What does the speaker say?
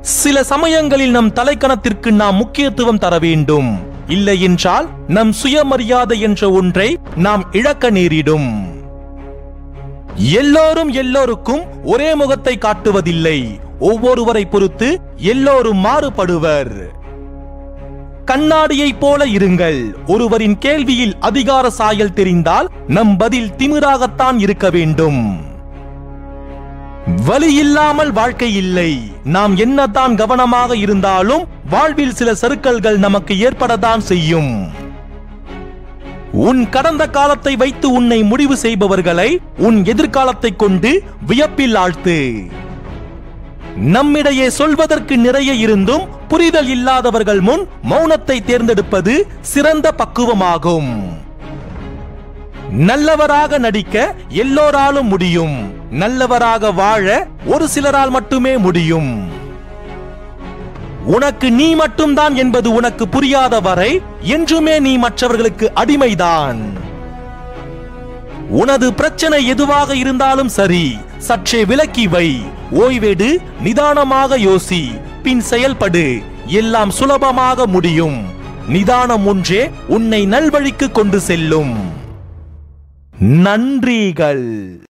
சில சமயங்களில் நம் தலைக்கணத்திற்கு நாம் முக்கியத்துவம் தர வேண்டும் இல்லை என்றால் நம் சுயமரியாதை என்ற ஒன்றை நாம் இழக்க நேரிடும் எல்லோரும் எல்லோருக்கும் ஒரே முகத்தை காட்டுவதில்லை ஒவ்வொருவரை பொறுத்து எல்லோரும் மாறுபடுவர் கண்ணாடியைப் போல இருங்கள் ஒருவரின் கேள்வியில் அதிகார சாயல் தெரிந்தால் நம் பதில் திமிராகத்தான் இருக்க வேண்டும் வலி இல்லாமல் வாழ்க்கை இல்லை நாம் என்னதான் கவனமாக இருந்தாலும் வாழ்வில் சில சறுக்கல்கள் நமக்கு ஏற்படத்தான் செய்யும் உன் கடந்த காலத்தை வைத்து உன்னை முடிவு செய்பவர்களை உன் எதிர்காலத்தை கொண்டு வியப்பில் ஆழ்த்து நம்மிடையே சொல்வதற்கு நிறைய இருந்தும் புரிதல் இல்லாதவர்கள் முன் மௌனத்தை தேர்ந்தெடுப்பது சிறந்த பக்குவமாகும் நல்லவராக நடிக்க எல்லோராலும் முடியும் நல்லவராக வாழ ஒரு சிலரால் மட்டுமே முடியும் உனக்கு நீ மட்டும்தான் என்பது உனக்கு புரியாத வரை என்றுமே நீ மற்றவர்களுக்கு அடிமைதான் உனது பிரச்சனை எதுவாக இருந்தாலும் சரி சற்றே விலக்கி வை ஓய்வெடு நிதானமாக யோசி பின் செயல்படு எல்லாம் சுலபமாக முடியும் நிதானம் ஒன்றே உன்னை நல்வழிக்கு கொண்டு செல்லும் நன்றிகள்